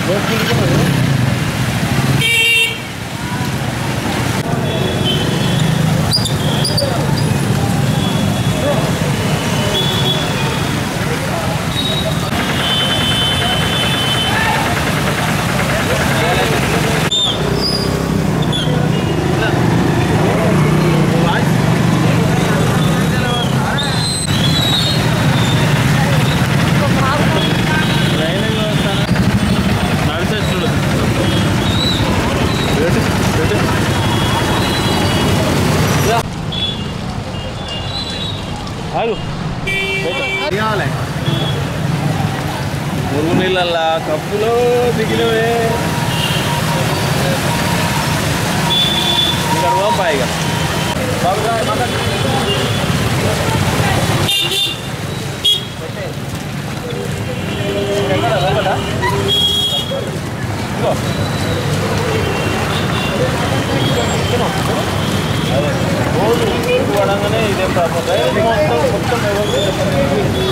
ఆగు మురుగు నీళ్ళల్లా కప్పులో దిగినవే ఇక్కడ పంపాయిగా రోజు పడంగానే ఇదే ప్రాబ్లం మొత్తం మొత్తం ఎవరికి చెప్పండి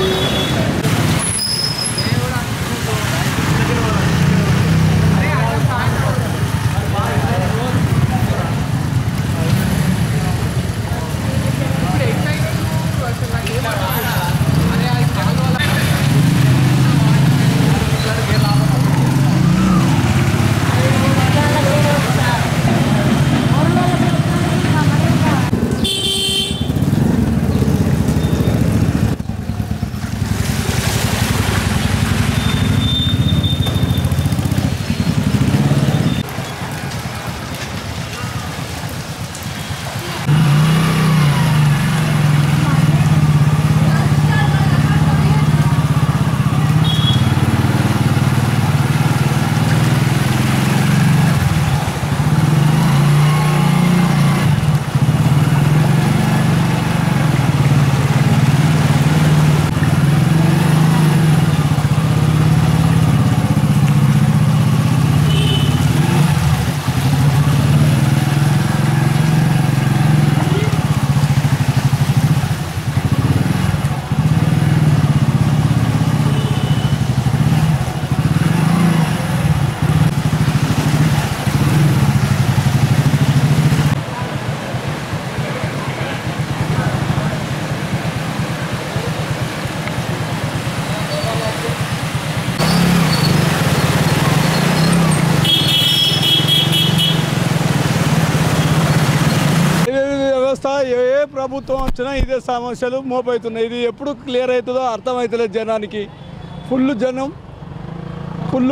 ఇదే వ్యవస్థ ఏ ఏ ప్రభుత్వం వచ్చినా ఇదే సమస్యలు మోపవుతున్నాయి ఇది ఎప్పుడు క్లియర్ అవుతుందో అర్థమవుతలేదు జనానికి ఫుల్ జనం ఫుల్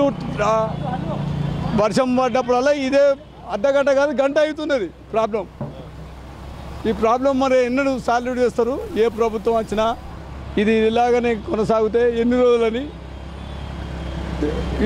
వర్షం పడ్డప్పుడల్లా ఇదే అర్ధగంట కాదు గంట అవుతున్నది ప్రాబ్లం ఈ ప్రాబ్లం మరి ఎన్నడూ సాల్వ్ చేస్తారు ఏ ప్రభుత్వం వచ్చినా ఇది ఇలాగనే కొనసాగితే ఎన్ని రోజులని